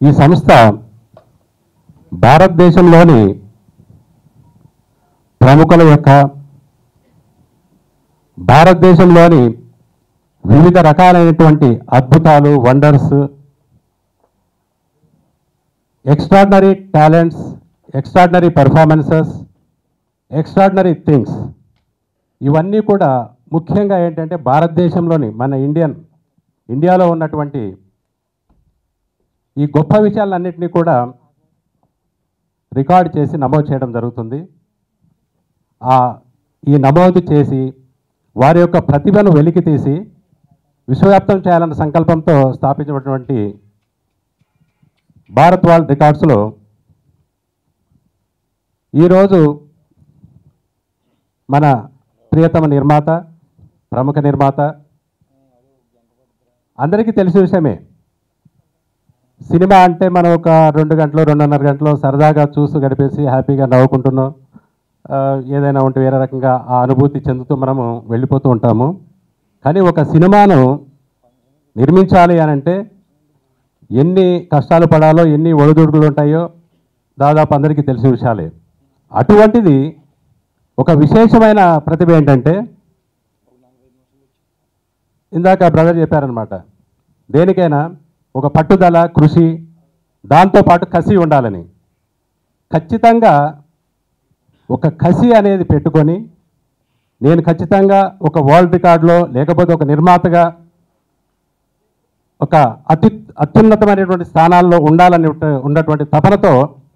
ఈ సంస్థ భారతదేశంలోని ప్రముఖుల యొక్క భారతదేశంలోని వివిధ రకాలైనటువంటి అద్భుతాలు wonders extraordinary talents extraordinary performances extraordinary things ఇవన్నీ కూడా ముఖ్యంగా ఏంటంటే భారతదేశంలోని మన ఇండియన్ ఇండియాలో ఉన్నటువంటి ఈ గొప్ప విషయాలన్నింటినీ కూడా రికార్డ్ చేసి నమోదు చేయడం జరుగుతుంది ఆ ఈ నమోదు చేసి వారి యొక్క ప్రతిభను వెలికి తీసి విశ్వవ్యాప్తం చేయాలన్న సంకల్పంతో స్థాపించినటువంటి భారత్ వరల్డ్ రికార్డ్స్లో ఈరోజు మన ప్రియతమ నిర్మాత ప్రముఖ నిర్మాత అందరికీ తెలిసిన విషయమే సినిమా అంటే మనం ఒక రెండు గంటలు రెండున్నర గంటలు సరదాగా చూస్తూ గడిపేసి హ్యాపీగా నవ్వుకుంటున్నాం ఆ, ఏదైనా ఉంటే వేరే రకంగా ఆ అనుభూతి చెందుతూ మనము వెళ్ళిపోతూ ఉంటాము కానీ ఒక సినిమాను నిర్మించాలి అని అంటే ఎన్ని కష్టాలు పడాలో ఎన్ని ఒడిదుడుకులు ఉంటాయో దాదాపు అందరికీ తెలిసిన విషయాలే అటువంటిది ఒక విశేషమైన ప్రతిభ ఏంటంటే ఇందాక బ్రదర్ చెప్పారనమాట దేనికైనా ఒక పట్టుదల కృషి దాంతోపాటు కసి ఉండాలని ఖచ్చితంగా ఒక కసి అనేది పెట్టుకొని నేను ఖచ్చితంగా ఒక వరల్డ్ రికార్డులో లేకపోతే ఒక నిర్మాతగా ఒక అత్యు అత్యున్నతమైనటువంటి స్థానాల్లో ఉండాలని ఉంట- ఉన్నటువంటి తపనతో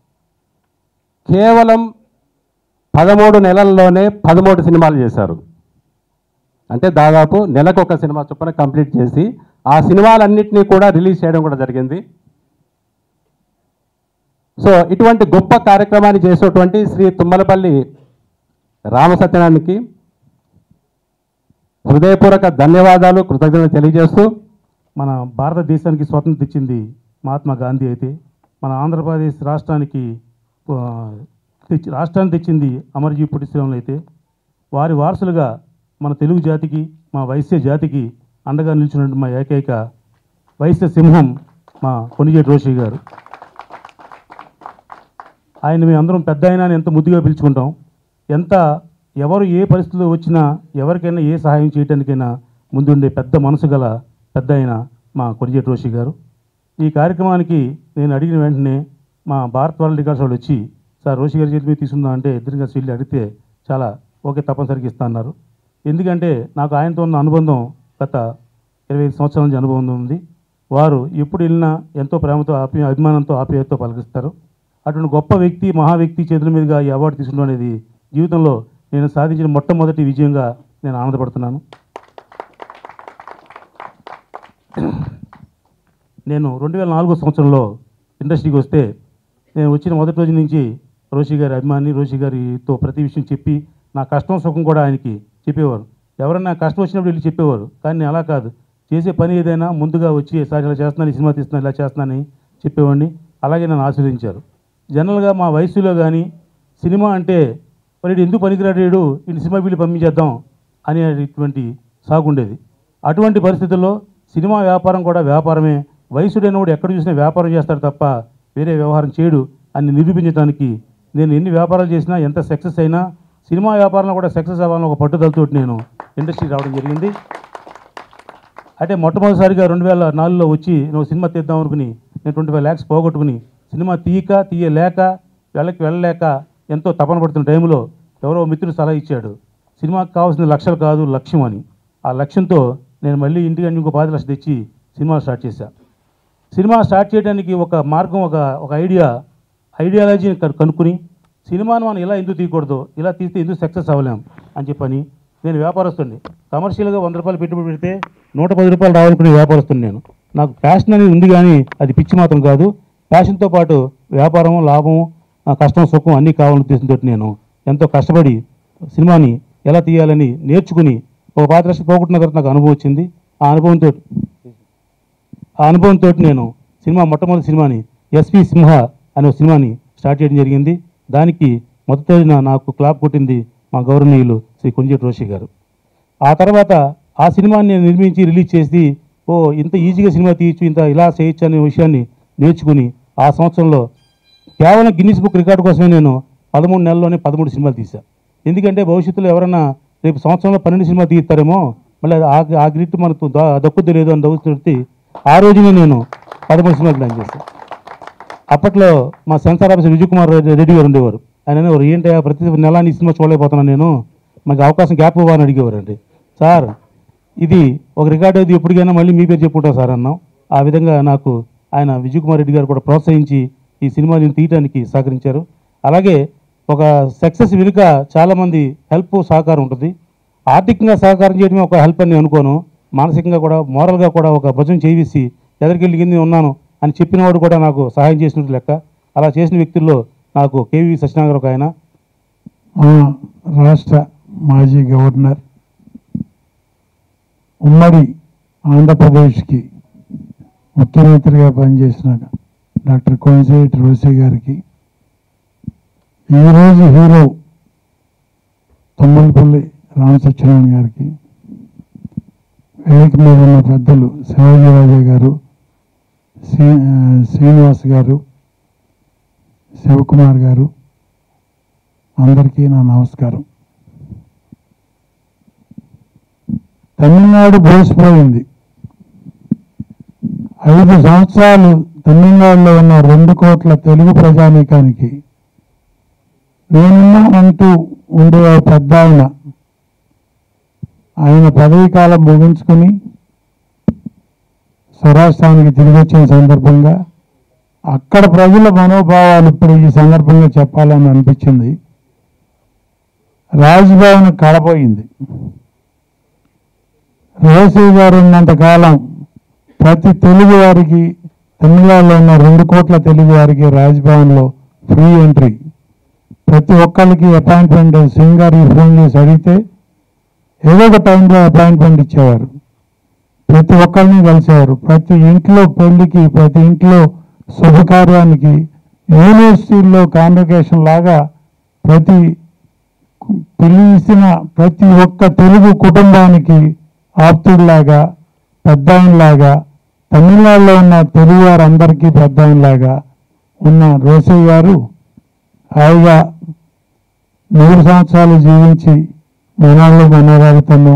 కేవలం పదమూడు నెలల్లోనే పదమూడు సినిమాలు చేశారు అంటే దాదాపు నెలకు ఒక సినిమా చొప్పున కంప్లీట్ చేసి ఆ సినిమాలన్నింటినీ కూడా రిలీజ్ చేయడం కూడా జరిగింది సో ఇటువంటి గొప్ప కార్యక్రమాన్ని చేసేటువంటి శ్రీ తుమ్మలపల్లి రామసత్యనారాయణకి హృదయపూర్వక ధన్యవాదాలు కృతజ్ఞతలు తెలియజేస్తూ మన భారతదేశానికి స్వాతంత్రం ఇచ్చింది మహాత్మా గాంధీ అయితే మన ఆంధ్రప్రదేశ్ రాష్ట్రానికి ఆ, తెచ్చి రాష్ట్రాన్ని తెచ్చింది అమర్జీ పుట్టిశ్రీరాములు అయితే వారి వారసులుగా మన తెలుగు జాతికి మా వైశ్య జాతికి అండగా నిలిచినటువంటి మా ఏకైక వైశ్య సింహం మా కొనిజేటి రోషి గారు ఆయన మేము అందరం పెద్ద అయినా అని ఎంత ముద్దుగా పిలుచుకుంటాం ఎంత ఎవరు ఏ పరిస్థితుల్లో వచ్చినా ఎవరికైనా ఏ సహాయం చేయడానికైనా ముందుండే పెద్ద మనసు గల పెద్ద అయిన మా కొనిజేటి రోషి గారు ఈ కార్యక్రమానికి నేను అడిగిన వెంటనే మా భారత్ వరల్డ్ రికార్డ్స్ వాళ్ళు వచ్చి సార్ రోషి గారి చేతి మీద తీసుకుందాం అంటే ఇద్దరు కలిసి వెళ్ళి అడిగితే చాలా ఓకే తప్పనిసరిగా ఇస్తా అన్నారు ఎందుకంటే నాకు ఆయనతో ఉన్న అనుబంధం గత ఇరవై ఐదు సంవత్సరాల నుంచి అనుభవం ఉంది వారు ఎప్పుడు వెళ్ళినా ఎంతో ప్రేమతో ఆప్య అభిమానంతో ఆప్యాయతతో పలకరిస్తారు అటువంటి గొప్ప వ్యక్తి మహా వ్యక్తి చేతుల మీదుగా ఈ అవార్డు తీసుకోవడం అనేది జీవితంలో నేను సాధించిన మొట్టమొదటి విజయంగా నేను ఆనందపడుతున్నాను నేను రెండు వేల నాలుగో సంవత్సరంలో ఇండస్ట్రీకి వస్తే నేను వచ్చిన మొదటి రోజు నుంచి రోషి గారి అభిమాని రోషి గారితో ప్రతి విషయం చెప్పి నా కష్టం సుఖం కూడా ఆయనకి చెప్పేవారు ఎవరైనా కష్టం వచ్చినప్పుడు వెళ్ళి చెప్పేవారు కానీ నేను అలా కాదు చేసే పని ఏదైనా ముందుగా వచ్చి సార్ ఇలా చేస్తున్నాను ఈ సినిమా తీస్తున్నాను ఇలా చేస్తున్నానని చెప్పేవాడిని అలాగే నన్ను ఆశీర్వదించారు జనరల్గా మా వయసులో కానీ సినిమా అంటే మరి ఎందుకు పనికిరాడు వీడు ఈ సినిమా వీళ్ళు పంపించేద్దాం అనేటువంటి సాగు ఉండేది అటువంటి పరిస్థితుల్లో సినిమా వ్యాపారం కూడా వ్యాపారమే వయసుడైనవాడు ఎక్కడ చూసినా వ్యాపారం చేస్తాడు తప్ప వేరే వ్యవహారం చేయడు అని నిరూపించడానికి నేను ఎన్ని వ్యాపారాలు చేసినా ఎంత సక్సెస్ అయినా సినిమా వ్యాపారంలో కూడా సక్సెస్ అవ్వాలని ఒక పట్టుదలతో నేను ఇండస్ట్రీ రావడం జరిగింది అంటే మొట్టమొదటిసారిగా రెండు వేల నాలుగులో వచ్చి నువ్వు సినిమా తీద్దాం అనుకుని నేను ట్వంటీ ఫైవ్ ల్యాక్స్ పోగొట్టుకుని సినిమా తీయక తీయలేక వెళ్ళకి వెళ్ళలేక ఎంతో తపన పడుతున్న టైంలో ఎవరో మిత్రుడు సలహా ఇచ్చాడు సినిమాకి కావాల్సిన లక్షలు కాదు లక్ష్యం అని ఆ లక్ష్యంతో నేను మళ్ళీ ఇంటికి ఇంకో పది లక్షలు తెచ్చి సినిమా స్టార్ట్ చేశా సినిమా స్టార్ట్ చేయడానికి ఒక మార్గం ఒక ఒక ఐడియా ఐడియాలజీని కను- కనుక్కుని సినిమాను మనం ఇలా ఎందుకు తీయకూడదు ఇలా తీస్తే ఎందుకు సక్సెస్ అవ్వలేం అని చెప్పని నేను వ్యాపారస్తుడిని కమర్షియల్గా వంద రూపాయలు పెట్టుబడి పెడితే నూట పది రూపాయలు రావాలనుకునే వ్యాపారస్తుని నేను నాకు ప్యాషన్ అనేది ఉంది కానీ అది పిచ్చి మాత్రం కాదు ప్యాషన్తో పాటు వ్యాపారం లాభం ఆ, కష్టం సుఖం అన్నీ కావాలని ఉద్దేశంతో నేను ఎంతో కష్టపడి సినిమాని ఎలా తీయాలని నేర్చుకుని ఒక పాత్ర పోగొట్టిన తర్వాత నాకు అనుభవం వచ్చింది ఆ అనుభవంతో ఆ అనుభవంతో నేను సినిమా మొట్టమొదటి సినిమాని ఎస్పి సింహ అనే ఒక సినిమాని స్టార్ట్ చేయడం జరిగింది దానికి మొదటి రోజున నాకు క్లాప్ కొట్టింది మా గౌరవనీయులు శ్రీ కొంజేటి రోషి గారు ఆ తర్వాత ఆ సినిమాని నేను నిర్మించి రిలీజ్ చేసి ఓ ఇంత ఈజీగా సినిమా తీయచ్చు ఇంత ఇలా చేయొచ్చు అనే విషయాన్ని నేర్చుకుని ఆ సంవత్సరంలో కేవలం గిన్నిస్ బుక్ రికార్డు కోసమే నేను పదమూడు నెలల్లోనే పదమూడు సినిమాలు తీశాను ఎందుకంటే భవిష్యత్తులో ఎవరైనా రేపు సంవత్సరంలో పన్నెండు సినిమాలు తీస్తారేమో మళ్ళీ అది ఆ ఆ గ్రిట్ మనకు ద- దక్కుద్ది లేదో అని దొరుకుతుంది ఆ రోజునే నేను పదమూడు సినిమాలు ప్లాన్ చేశాను అప్పట్లో మా సెన్సార్ ఆఫీసర్ విజయ్ కుమార్ రెడ్డి రెడ్డి గారు ఉండేవారు ఆయన అనేవారు ఏంటి ప్రతి నెల నీ సినిమా చూడలేకపోతున్నాను నేను మాకు అవకాశం గ్యాప్ ఇవ్వని అడిగేవారండి సార్ ఇది ఒక రికార్డు అది ఎప్పటికైనా మళ్ళీ మీ పేరు చెప్పుకుంటాం సార్ అన్నాం ఆ విధంగా నాకు ఆయన విజయ్ కుమార్ రెడ్డి గారు కూడా ప్రోత్సహించి ఈ సినిమాని తీయడానికి సహకరించారు అలాగే ఒక సక్సెస్ వెనుక చాలామంది హెల్ప్ సహకారం ఉంటుంది ఆర్థికంగా సహకారం చేయడమే ఒక హెల్ప్ అని నేను అనుకోను మానసికంగా కూడా మోరల్గా కూడా ఒక భుజం చేసి ఎదరికెళ్ళి కింద ఉన్నాను అని చెప్పినవాడు కూడా నాకు సహాయం చేసినట్టు లెక్క అలా చేసిన వ్యక్తుల్లో నాకు కేవీ సత్యనారాయణ ఒక ఆయన మా రాష్ట్ర మాజీ గవర్నర్ ఉమ్మడి ఆంధ్రప్రదేశ్కి ముఖ్యమంత్రిగా పనిచేసిన డాక్టర్ కోనసేటి రోసే గారికి ఈరోజు హీరో తొమ్మలపల్లి రామసత్యనారాయణ గారికి వేదిక మీద ఉన్న పెద్దలు శివాజీరాజే గారు శ్రీ- ఆ, శ్రీనివాస్ గారు శివకుమార్ గారు అందరికీ నా నమస్కారం తమిళనాడు బోసిపోయింది ఐదు సంవత్సరాలు తమిళనాడులో ఉన్న రెండు కోట్ల తెలుగు ప్రజానీకానికి నేనున్నానంటూ ఉండే ఓ పెద్ద ఆయన ఆయన పదవీ కాలం ముగించుకుని స్వరాష్ట్రానికి తిరిగి వచ్చిన సందర్భంగా అక్కడ ప్రజల మనోభావాలు ఇప్పుడు ఈ సందర్భంగా చెప్పాలని అనిపించింది రాజ్భవన్ కడపోయింది రోసీ గారు ఉన్నంత కాలం ప్రతి తెలుగు వారికి తమిళనాడులో ఉన్న రెండు కోట్ల తెలుగు వారికి రాజ్భవన్లో ఫ్రీ ఎంట్రీ ప్రతి ఒక్కరికి అపాయింట్మెంట్ సింగ్ గారికి ఫోన్ చేసి అడిగితే ఏదో ఒక టైంలో అపాయింట్మెంట్ ఇచ్చేవారు ప్రతి ఒక్కరిని కలిసేవారు ప్రతి ఇంట్లో పెళ్లికి ప్రతి ఇంట్లో శుభకార్యానికి యూనివర్సిటీల్లో కాన్వకేషన్ లాగా ప్రతి పిలిచిన ప్రతి ఒక్క తెలుగు కుటుంబానికి ఆప్తుడిలాగా పెద్దాయనలాగా తమిళనాడులో ఉన్న తెలుగు వారందరికీ పెద్దాయనలాగా ఉన్న రోసయ్య గారు హాయిగా నూరు సంవత్సరాలు జీవించి మనవాళ్ళు మనవరాలతోనూ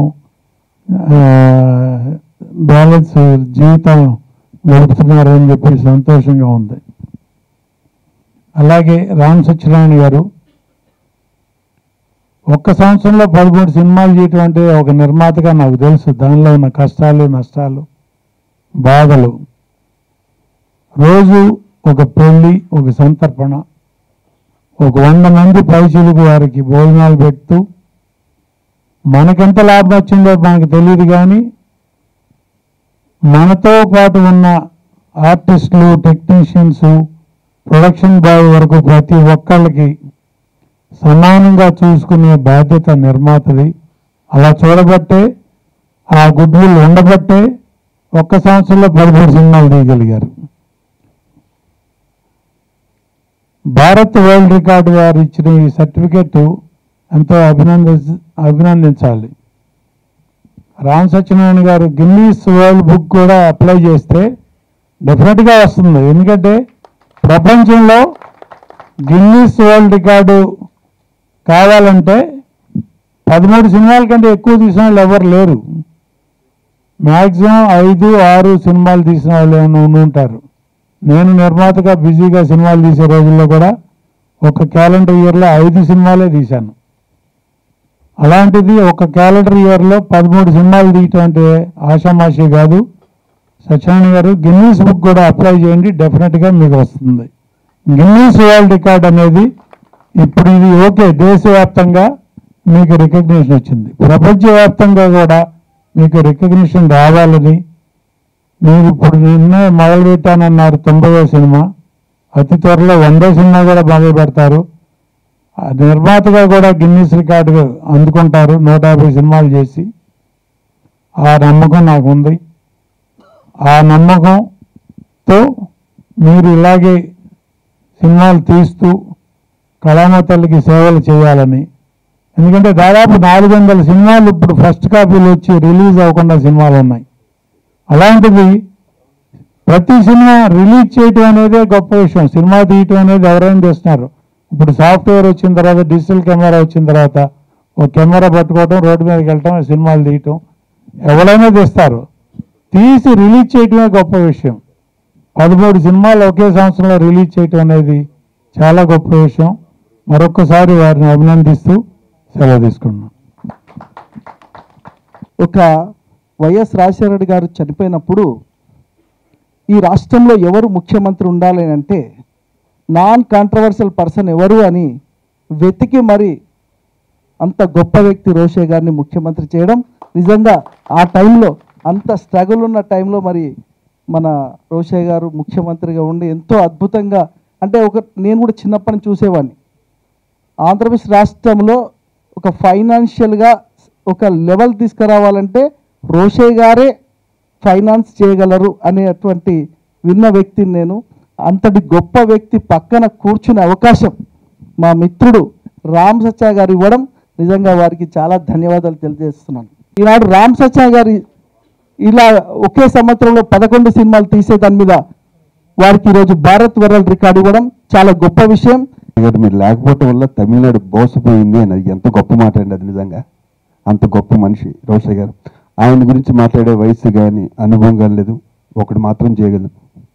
బ్యాలెన్స్ జీవితం గడుపుతున్నారని చెప్పి సంతోషంగా ఉంది అలాగే రామ్ సత్యనారాయణ గారు ఒక్క సంవత్సరంలో పదమూడు సినిమాలు చేయటం అంటే ఒక నిర్మాతగా నాకు తెలుసు దానిలో ఉన్న కష్టాలు నష్టాలు బాధలు రోజు ఒక పెళ్లి ఒక సంతర్పణ ఒక వంద మంది పైచిలుకు వారికి భోజనాలు పెడుతూ మనకెంత లాభం వచ్చిందో మనకు తెలియదు కానీ మనతో పాటు ఉన్న ఆర్టిస్టులు టెక్నీషియన్స్ ప్రొడక్షన్ బాయ్ వరకు ప్రతి ఒక్కళ్ళకి సమానంగా చూసుకునే బాధ్యత నిర్మాతది అలా చూడబట్టే ఆ గుడ్ విల్ ఉండబట్టే ఒక్క సంవత్సరంలో పదమూడు సినిమాలు తీయగలిగారు భారత్ వరల్డ్ రికార్డు వారు ఇచ్చిన ఈ సర్టిఫికెట్ ఎంతో అభినంది అభినందించాలి Ram Satyanarayana garu Guinness world book కూడా అప్లై చేస్తే డెఫినెట్గా వస్తుంది ఎందుకంటే ప్రపంచంలో గిన్నీస్ వరల్డ్ రికార్డు కావాలంటే పదమూడు సినిమాల కంటే ఎక్కువ తీసిన వాళ్ళు ఎవరు లేరు మ్యాక్సిమం ఐదు ఆరు సినిమాలు తీసిన వాళ్ళు ఏమైనా ఉండి ఉంటారు నేను నిర్మాతగా బిజీగా సినిమాలు తీసే రోజుల్లో కూడా ఒక క్యాలెండర్ ఇయర్లో ఐదు సినిమాలే తీశాను అలాంటిది ఒక క్యాలెండర్ ఇయర్లో పదమూడు సినిమాలు తీయటం అంటే ఆషామాషి కాదు సత్యనారాయణ గారు గిన్నీస్ బుక్ కూడా అప్లై చేయండి డెఫినెట్గా మీకు వస్తుంది గిన్నీస్ వరల్డ్ రికార్డ్ అనేది ఇప్పుడు ఇది ఓకే దేశవ్యాప్తంగా మీకు రికగ్నిషన్ వచ్చింది ప్రపంచవ్యాప్తంగా కూడా మీకు రికగ్నిషన్ రావాలని మీరు ఇప్పుడు నిన్నే మొదలు పెట్టానన్నారు తొంభైవ సినిమా అతి త్వరలో వందో సినిమా కూడా మొదలు పెడతారు ఆ నిర్మాతగా కూడా గిన్నీస్ రికార్డు అందుకుంటారు నూట యాభై సినిమాలు చేసి ఆ నమ్మకం నాకు ఉంది ఆ నమ్మకంతో మీరు ఇలాగే సినిమాలు తీస్తూ కళామ తల్లికి సేవలు చేయాలని ఎందుకంటే దాదాపు నాలుగు వందల సినిమాలు ఇప్పుడు ఫస్ట్ కాపీలు వచ్చి రిలీజ్ అవ్వకుండా సినిమాలు ఉన్నాయి అలాంటిది ప్రతి సినిమా రిలీజ్ చేయటం అనేదే గొప్ప విషయం సినిమా తీయటం అనేది ఎవరైనా చేస్తున్నారు ఇప్పుడు సాఫ్ట్వేర్ వచ్చిన తర్వాత డిజిటల్ కెమెరా వచ్చిన తర్వాత ఒక కెమెరా పట్టుకోవటం రోడ్డు మీదకి వెళ్ళటం సినిమాలు తీయటం ఎవరైనా తీస్తారు తీసి రిలీజ్ చేయటమే గొప్ప విషయం పదమూడు సినిమాలు ఒకే సంవత్సరంలో రిలీజ్ చేయటం అనేది చాలా గొప్ప విషయం మరొకసారి వారిని అభినందిస్తూ సెలవు తీసుకున్నాం ఒక వైఎస్ రాజశేఖర రెడ్డి గారు చనిపోయినప్పుడు ఈ రాష్ట్రంలో ఎవరు ముఖ్యమంత్రి ఉండాలి అని అంటే నాన్ కాంట్రవర్షియల్ పర్సన్ ఎవరు అని వెతికి మరి అంత గొప్ప వ్యక్తి రోషే గారిని ముఖ్యమంత్రి చేయడం నిజంగా ఆ టైంలో అంత స్ట్రగుల్ ఉన్న టైంలో మరి మన రోషే గారు ముఖ్యమంత్రిగా ఉండి ఎంతో అద్భుతంగా అంటే ఒక నేను కూడా చిన్నప్పటి నుంచి చూసేవాడిని ఆంధ్రప్రదేశ్ రాష్ట్రంలో ఒక ఫైనాన్షియల్గా ఒక లెవెల్ తీసుకురావాలంటే రోషే గారే ఫైనాన్స్ చేయగలరు అనేటువంటి విన్న వ్యక్తిని నేను అంతటి గొప్ప వ్యక్తి పక్కన కూర్చునే అవకాశం మా మిత్రుడు రామ్ సచ్చా గారు ఇవ్వడం నిజంగా వారికి చాలా ధన్యవాదాలు తెలియజేస్తున్నాను ఈనాడు రామ్ సచ్చా గారి ఇలా ఒకే సంవత్సరంలో పదకొండు సినిమాలు తీసే దాని మీద వారికి ఈరోజు భారత్ వరల్డ్ రికార్డు ఇవ్వడం చాలా గొప్ప విషయం గారు మీరు లేకపోవటం వల్ల తమిళనాడు బోసపోయింది అని అది ఎంత గొప్ప మాట అండి అది నిజంగా అంత గొప్ప మనిషి రోషయ్య గారు ఆయన గురించి మాట్లాడే వయసు కానీ అనుభవం కానీ లేదు ఒకటి మాత్రం చేయగలను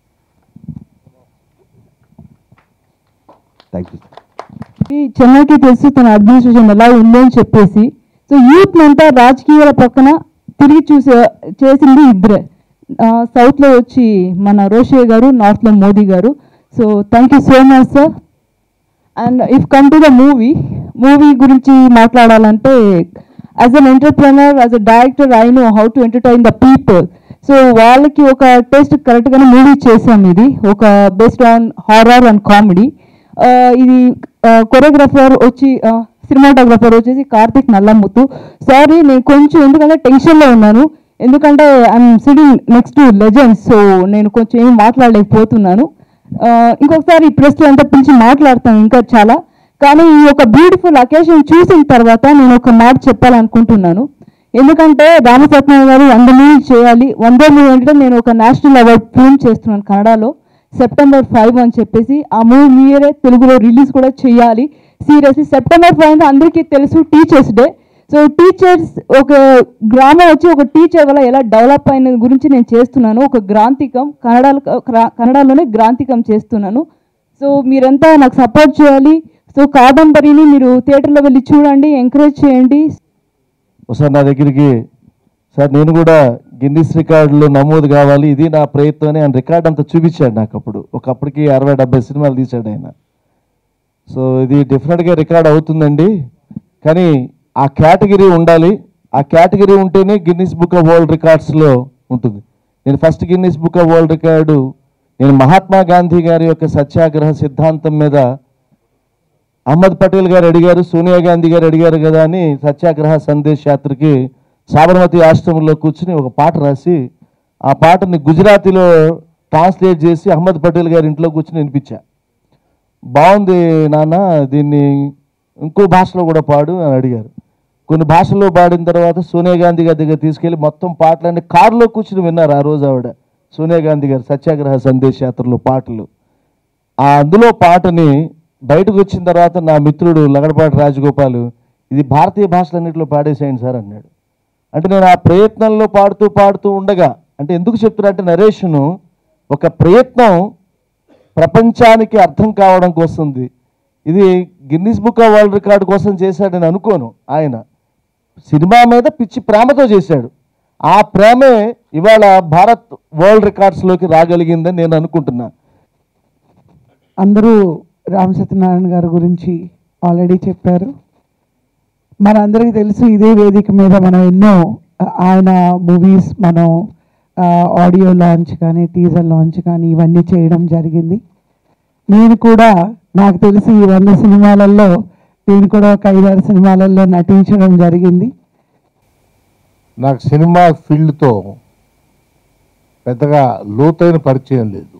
థ్యాంక్ యూ ఈ చెన్నైకి తెలుసు తన అడ్మినిస్ట్రేషన్ ఎలా ఉంది అని చెప్పేసి సో యూత్ అంతా రాజకీయాల పక్కన తిరిగి చూసే చేసింది ఇద్దరే సౌత్లో వచ్చి మన రోషయ్య గారు నార్త్లో Modi garu so thank you so much sir and if come to the movie movie గురించి మాట్లాడాలంటే as an entrepreneur as a director I know how to entertain the people so వాళ్ళకి ఒక టేస్ట్ కరెక్ట్గానే మూవీ చేసాం ఇది ఒక based on horror and comedy ఇది choreographer వచ్చి సినిమాటోగ్రాఫర్ వచ్చేసి కార్తిక్ నల్లముత్తు సారీ నేను కొంచెం ఎందుకంటే టెన్షన్లో ఉన్నాను ఎందుకంటే I'm sitting next to legends so నేను కొంచెం ఏమి మాట్లాడలేకపోతున్నాను ఆ, ఇంకొకసారి ప్రెస్ అంతా పిలిచి మాట్లాడతాను ఇంకా చాలా కానీ ఈ యొక్క బ్యూటిఫుల్ అకేషన్ చూసిన తర్వాత నేను ఒక మాట చెప్పాలనుకుంటున్నాను ఎందుకంటే రామసత్యం గారు వంద మూవీ చేయాలి వంద మూవీ అంటే నేను ఒక నేషనల్ అవార్డ్ ఫిల్మ్ చేస్తున్నాను కన్నడలో సెప్టెంబర్ ఫైవ్ అని చెప్పేసి ఆ మూవీ మీరే తెలుగులో రిలీజ్ కూడా చేయాలి సీరియస్లీ సెప్టెంబర్ ఫైవ్ అంటే అందరికీ తెలుసు టీచర్స్ డే సో టీచర్స్ ఒక గ్రామం వచ్చి ఒక టీచర్ వల్ల ఎలా డెవలప్ అయిన గురించి నేను చేస్తున్నాను ఒక గ్రాంతికం కన్నడలో కన్నడలోనే గ్రాంతికం చేస్తున్నాను సో మీరంతా నాకు సపోర్ట్ చేయాలి సో కాదంబరిని మీరు థియేటర్లో వెళ్ళి చూడండి ఎంకరేజ్ చేయండి ఒకసారి నా దగ్గరికి సార్ నేను కూడా గిన్నిస్ రికార్డులో నమోదు కావాలి ఇది నా ప్రయత్నం అని ఆయన రికార్డ్ అంతా చూపించాడు నాకు అప్పుడు ఒకప్పటికి అరవై డెబ్బై సినిమాలు తీశాడు ఆయన సో ఇది డెఫినెట్గా రికార్డ్ అవుతుందండి కానీ ఆ కేటగిరీ ఉండాలి ఆ కేటగిరీ ఉంటేనే గిన్నిస్ బుక్ ఆఫ్ వరల్డ్ రికార్డ్స్లో ఉంటుంది నేను first Guinness book of world record నేను మహాత్మా గాంధీ గారి యొక్క సత్యాగ్రహ సిద్ధాంతం మీద అహ్మద్ పటేల్ గారు అడిగారు సోనియా గాంధీ గారు అడిగారు కదా అని సత్యాగ్రహ సందేశ్ యాత్రకి సాబర్మతి ఆశ్రమంలో కూర్చుని ఒక పాట రాసి ఆ పాటని గుజరాతీలో ట్రాన్స్లేట్ చేసి అహ్మద్ పటేల్ గారి ఇంట్లో కూర్చుని వినిపించా బాగుంది నాన్న దీన్ని ఇంకో భాషలో కూడా పాడు అని అడిగారు కొన్ని భాషల్లో పాడిన తర్వాత సోనియా గాంధీ గారి దగ్గర తీసుకెళ్ళి మొత్తం పాటలన్నీ కారులో కూర్చుని విన్నారు ఆ రోజు ఆవిడ సోనియా గాంధీ గారు సత్యాగ్రహ సందేశ్ యాత్రలో పాటలు ఆ అందులో పాటని బయటకు వచ్చిన తర్వాత నా మిత్రుడు లగడపాటి రాజగోపాల్ ఇది భారతీయ భాషలన్నింటిలో పాడేసేయండి సార్ అన్నాడు అంటే నేను ఆ ప్రయత్నంలో పాడుతూ పాడుతూ ఉండగా అంటే ఎందుకు చెప్తున్నా అంటే నరేషను ఒక ప్రయత్నం ప్రపంచానికి అర్థం కావడం కోసంది ఇది Guinness book of world record కోసం చేశాడని అనుకోను ఆయన సినిమా మీద పిచ్చి ప్రేమతో చేశాడు ఆ ప్రేమే ఇవాళ భారత్ వరల్డ్ రికార్డ్స్లోకి రాగలిగిందని నేను అనుకుంటున్నా అందరూ రామ సత్యనారాయణ గారి గురించి ఆల్రెడీ చెప్పారు మనందరికీ తెలుసు ఇదే వేదిక మీద మనం ఎన్నో ఆ, ఆయన మూవీస్ మనం ఆడియో లాంచ్ కానీ టీజర్ లాంచ్ కానీ ఇవన్నీ చేయడం జరిగింది నేను కూడా నాకు తెలిసి ఈ వంద సినిమాలలో నేను కూడా ఒక ఐదారు సినిమాలలో నటించడం జరిగింది నాకు సినిమా ఫీల్డ్తో పెద్దగా లోతైన పరిచయం లేదు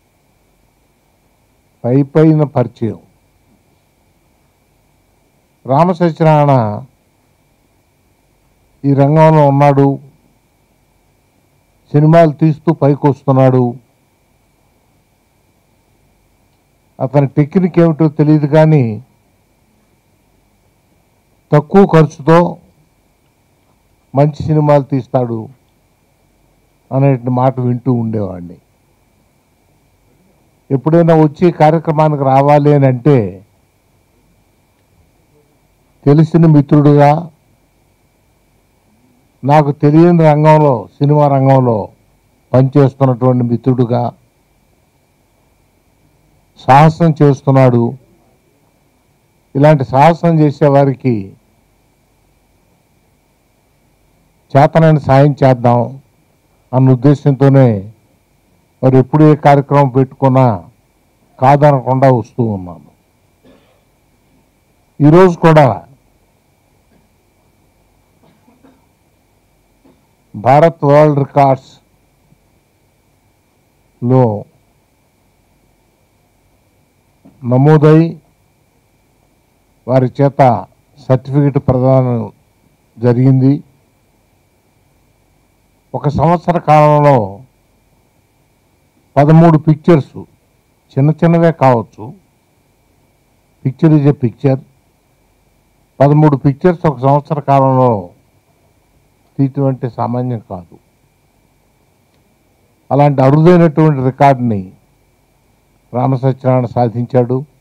పై పైన పరిచయం రామ సత్యనారాయణ ఈ రంగంలో ఉన్నాడు సినిమాలు తీస్తూ పైకి వస్తున్నాడు అతని టెక్నిక్ ఏమిటో తెలియదు కానీ తక్కువ ఖర్చుతో మంచి సినిమాలు తీస్తాడు అనే మాట వింటూ ఉండేవాడిని ఎప్పుడైనా వచ్చి కార్యక్రమానికి రావాలి అని అంటే తెలిసిన మిత్రుడుగా నాకు తెలియని రంగంలో సినిమా రంగంలో పనిచేస్తున్నటువంటి మిత్రుడుగా సాహసం చేస్తున్నాడు ఇలాంటి సాహసం చేసేవారికి చేతనైన సాయం చేద్దాం అన్న ఉద్దేశంతోనే మరి ఎప్పుడు ఏ కార్యక్రమం పెట్టుకున్నా కాదనకుండా వస్తూ ఉన్నాను ఈరోజు కూడా భారత్ వరల్డ్ రికార్డ్స్ లో నమోదై వారి చేత సర్టిఫికెట్ ప్రదానం జరిగింది ఒక సంవత్సర కాలంలో పదమూడు పిక్చర్స్ చిన్న చిన్నవే కావచ్చు పిక్చర్ ఈజ్ ఎ పిక్చర్ పదమూడు పిక్చర్స్ ఒక సంవత్సర కాలంలో తీయటం అంటే సామాన్యం కాదు అలాంటి అరుదైనటువంటి రికార్డుని రామసత్యనారాయణ సాధించాడు